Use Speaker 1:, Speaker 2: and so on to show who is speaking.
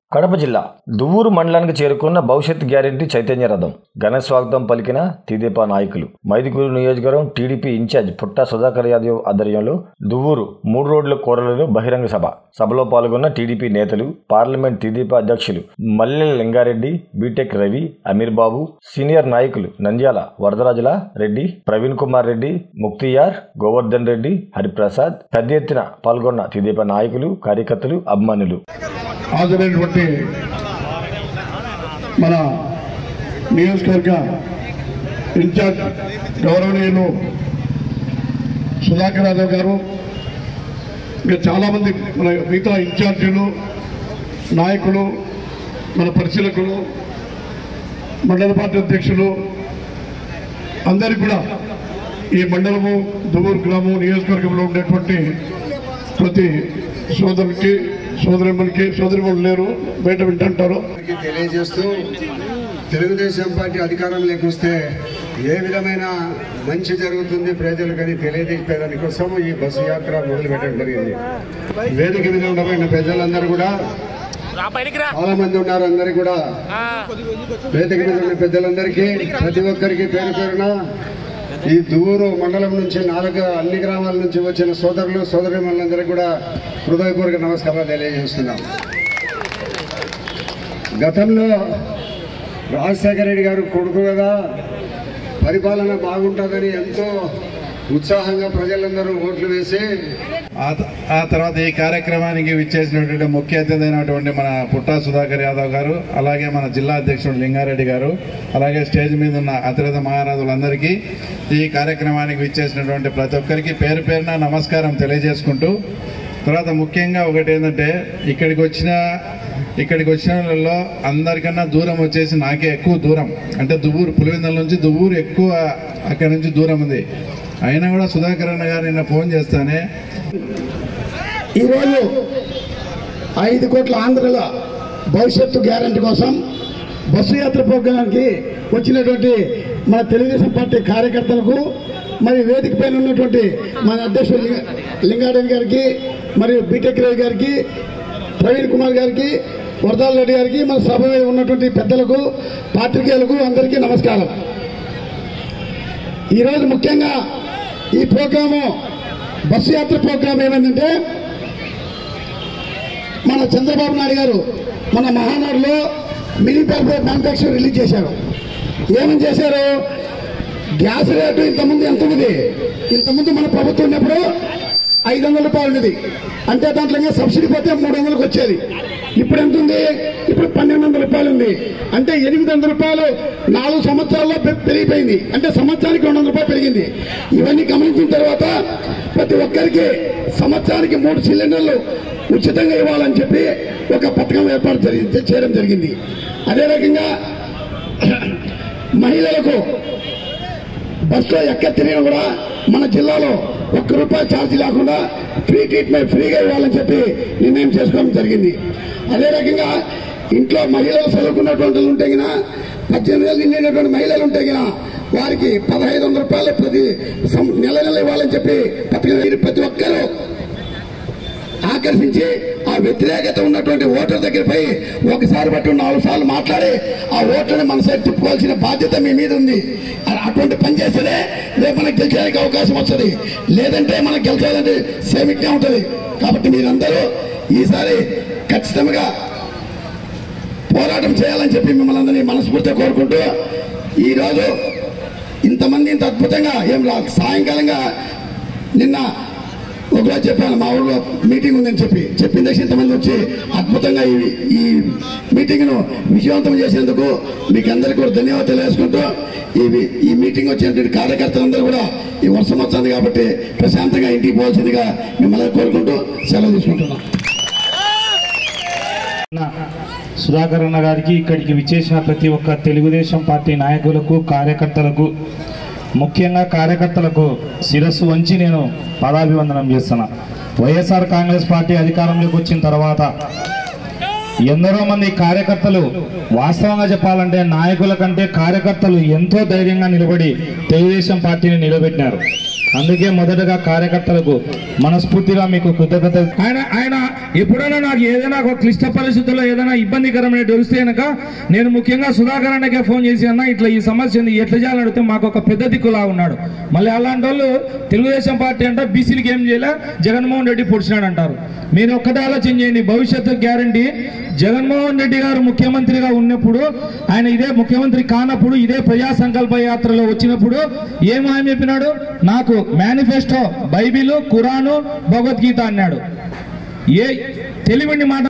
Speaker 1: కడప జిల్లా దువ్వూరు మండలానికి చేరుకున్న భవిష్యత్ గ్యారెంటీ చైతన్య రథం ఘన స్వాగతం పలికిన తెదేపా నాయకులు మైదుకూరు నియోజకవర్గం టీడీపీ ఇన్ఛార్జ్ పుట్టా సుధాకర్ యాదవ్ ఆధ్వర్యంలో దువ్వూరు మూడు రోడ్ల కోరలలో బహిరంగ సభ సభలో పాల్గొన్న టీడీపీ నేతలు పార్లమెంట్ తెదేపా అధ్యక్షులు మల్లెల లింగారెడ్డి బీటెక్ రవి అమీర్ బాబు సీనియర్ నాయకులు నంద్యాల వరదరాజుల రెడ్డి ప్రవీణ్ కుమార్ రెడ్డి ముక్తియార్ గోవర్ధన్ రెడ్డి హరిప్రసాద్ పెద్ద ఎత్తున పాల్గొన్న తెదేపా నాయకులు కార్యకర్తలు అభిమానులు
Speaker 2: హాజరైనటువంటి మన నియోజకవర్గ ఇన్ఛార్జ్ గౌరవనీయులు సుధాకర్ యాదవ్ గారు ఇంకా చాలామంది మన మిగతా ఇన్ఛార్జీలు నాయకులు మన పరిశీలకులు మండల పార్టీ అధ్యక్షులు అందరికీ కూడా ఈ మండలము దువ్వూరు గ్రామం నియోజకవర్గంలో ఉండేటువంటి ప్రతి సోదరులకి సోదరిమణికి సోదరిమణులు లేరు బయట వింటుంటారు
Speaker 3: అందరికీ తెలియజేస్తూ తెలుగుదేశం పార్టీ అధికారంలోకి వస్తే ఏ విధమైన మంచి జరుగుతుంది ప్రజలకని తెలియజేసేదాని కోసం ఈ బస్సు యాత్ర మొదలు పెట్టడం జరిగింది వేదిక మీద ఉండబోయిన ప్రజలందరూ కూడా చాలా మంది ఉన్నారు అందరికి కూడా వేదిక మీద ఉన్న పెద్దలందరికీ ప్రతి ఒక్కరికి పేరు పేరున ఈ దువ్వూరు మండలం నుంచి నాలుగు అన్ని గ్రామాల నుంచి వచ్చిన సోదరులు సోదరిమణులందరికీ కూడా హృదయపూర్వక నమస్కారాలు తెలియజేస్తున్నాం గతంలో రాజశేఖర రెడ్డి గారు కొడుకు కదా పరిపాలన బాగుంటుందని ఎంతో ఉత్సాహంగా ప్రజలందరూ ఓట్లు వేసి
Speaker 4: ఆ త- ఆ తర్వాత ఈ కార్యక్రమానికి విచ్చేసినటువంటి ముఖ్య అతిథి అయినటువంటి మన పుట్టా సుధాకర్ యాదవ్ గారు అలాగే మన జిల్లా అధ్యక్షుడు లింగారెడ్డి గారు అలాగే స్టేజ్ మీద ఉన్న అతిరథ మహారాజులందరికీ ఈ కార్యక్రమానికి విచ్చేసినటువంటి ప్రతి ఒక్కరికి పేరు పేరున నమస్కారం తెలియజేసుకుంటూ తర్వాత ముఖ్యంగా ఒకటి ఏంటంటే ఇక్కడికి వచ్చిన ఇక్కడికి వచ్చిన వాళ్ళలో అందరికన్నా దూరం వచ్చేసి నాకే ఎక్కువ దూరం అంటే దువ్వూరు పులివెందుల నుంచి దువ్వూరు ఎక్కువ అక్కడి నుంచి దూరం ఉంది అయినా కూడా సుధాకర్ అన్న గారు నిన్న ఫోన్ చేస్తానే
Speaker 2: ఈరోజు ఐదు కోట్ల ఆంధ్రుల భవిష్యత్తు గ్యారంటీ కోసం బస్సు యాత్ర ప్రోగ్రాంకి వచ్చినటువంటి మన తెలుగుదేశం పార్టీ కార్యకర్తలకు మరి వేదిక పైన ఉన్నటువంటి మన అధ్యక్షుడు లింగ- లింగారెడ్డి గారికి మరియు బీటెక్ రవి గారికి ప్రవీణ్ కుమార్ గారికి వరదాల రెడ్డి గారికి మన సభ మీద ఉన్నటువంటి పెద్దలకు పాత్రికేయులకు అందరికీ నమస్కారం ఈరోజు ముఖ్యంగా ఈ ప్రోగ్రాము బస్సు యాత్ర ప్రోగ్రాం ఏమైందంటే మన చంద్రబాబు నాయుడు గారు మన మహానాడులో మినీ పేపర్ మ్యానుఫ్యాక్చర్ రిలీజ్ చేశారు ఏమని చేశారు గ్యాస్ రేటు ఇంతకుముందు ఎంత ఉంది ఇంతకుముందు మన ప్రభుత్వం ఉన్నప్పుడు ఐదు వందల రూపాయలు ఉన్నది అంటే దాంట్లో ఇంకా సబ్సిడీ పోతే మూడు వందలకు వచ్చేది ఇప్పుడు ఎంత ఉంది ఇప్పుడు పన్నెండు వందల రూపాయలు ఉంది అంటే ఎనిమిది వందల రూపాయలు నాలుగు సంవత్సరాల్లో పె- పెరిగిపోయింది అంటే సంవత్సరానికి రెండు వందల రూపాయలు పెరిగింది ఇవన్నీ గమనించిన తర్వాత ప్రతి ఒక్కరికి సంవత్సరానికి మూడు సిలిండర్లు ఉచితంగా ఇవ్వాలని చెప్పి ఒక పథకం ఏర్పాటు జరిగి చేయడం జరిగింది అదే రకంగా మహిళలకు బస్సులో ఎక్క తిరిగినా కూడా మన జిల్లాలో ఒక్క రూపాయి ఛార్జ్ లేకుండా ఫ్రీ ట్రీట్మెంట్ ఫ్రీగా ఇవ్వాలని చెప్పి నిర్ణయం చేసుకోవడం జరిగింది అదే రకంగా ఇంట్లో మహిళలు చదువుకున్నటువంటి వాళ్ళు ఉంటే గిన పద్దెనిమిది ఏళ్ళు నిండినటువంటి మహిళలు ఉంటే గిన వారికి పదహైదు వందల రూపాయలు ప్రతి సం- నెల నెల ఇవ్వాలని చెప్పి పథకం మీరు ప్రతి ఒక్కరూ ఆకర్షించి ఆ వ్యతిరేకత ఉన్నటువంటి ఓటర్ దగ్గర పోయి ఒకసారి బట్టి నాలుగు సార్లు మాట్లాడి ఆ ఓటర్ని మన సైడ్ తిప్పుకోవాల్సిన బాధ్యత మీ మీద ఉంది అ- అటువంటి పని చేస్తేనే రేపు మనకు గెలిచేదానికి అవకాశం వస్తుంది లేదంటే మనకు గెలిచేదంటే సేమిట్నే ఉంటుంది కాబట్టి మీరందరూ ఈసారి ఖచ్చితంగా పోరాటం చేయాలని చెప్పి మిమ్మల్ని అందరినీ మనస్ఫూర్తిగా కోరుకుంటూ ఈరోజు ఇంతమంది ఇంత అద్భుతంగా ఏం రా సాయంకాలంగా నిన్న ఒకరోజు చెప్పాను మా ఊళ్ళో మీటింగ్ ఉందని చెప్పి చెప్పిన దగ్గర ఇంతమంది వచ్చి అద్భుతంగా ఈ ఈ మీటింగ్ను విజయవంతం చేసేందుకు మీకు అందరికీ కూడా ధన్యవాదాలు తెలియజేసుకుంటూ ఈ ఈ మీటింగ్ వచ్చినటువంటి కార్యకర్తలందరూ కూడా ఈ వర్షం వచ్చింది కాబట్టి ప్రశాంతంగా ఇంటికి పోవాల్సిందిగా మిమ్మల్ని కోరుకుంటూ సెలవు తీసుకుంటున్నాం
Speaker 5: అన్న సుధాకర్ అన్న గారికి ఇక్కడికి విచ్చేసిన ప్రతి ఒక్క తెలుగుదేశం పార్టీ నాయకులకు కార్యకర్తలకు ముఖ్యంగా కార్యకర్తలకు శిరస్సు వంచి నేను పదాభివందనం చేస్తున్నా వైఎస్ఆర్ కాంగ్రెస్ పార్టీ అధికారంలోకి వచ్చిన తర్వాత ఎందరో మంది కార్యకర్తలు వాస్తవంగా చెప్పాలంటే నాయకుల కంటే కార్యకర్తలు ఎంతో ధైర్యంగా నిలబడి తెలుగుదేశం పార్టీని నిలబెట్టినారు అందుకే మొదటగా కార్యకర్తలకు మనస్ఫూర్తిగా మీకు కృతజ్ఞత
Speaker 6: ఆయన ఆయన ఎప్పుడైనా నాకు ఏదైనా ఒక క్లిష్ట పరిస్థితుల్లో ఏదైనా ఇబ్బందికరమైన వస్తే కనుక నేను ముఖ్యంగా సుధాకర్ అన్నకే ఫోన్ చేసి అన్న ఇట్లా ఈ సమస్య ఉంది ఎట్లా చేయాలని అడిగితే మాకు ఒక పెద్ద దిక్కులా ఉన్నాడు మళ్ళీ అలాంటి వాళ్ళు తెలుగుదేశం పార్టీ అంటే బీసీలకి ఏం చేయలే జగన్మోహన్ రెడ్డి పొడిచినాడు అంటారు మీరు ఒక్కటే ఆలోచన చేయండి భవిష్యత్తు గ్యారంటీ జగన్మోహన్ రెడ్డి గారు ముఖ్యమంత్రిగా ఉన్నప్పుడు ఆయన ఇదే ముఖ్యమంత్రి కానప్పుడు ఇదే ప్రజా సంకల్ప యాత్రలో వచ్చినప్పుడు ఏం హామీ చెప్పినాడు నాకు మేనిఫెస్టో బైబిల్ ఖురాను భగవద్గీత అన్నాడు ఏ తెలివిని మాట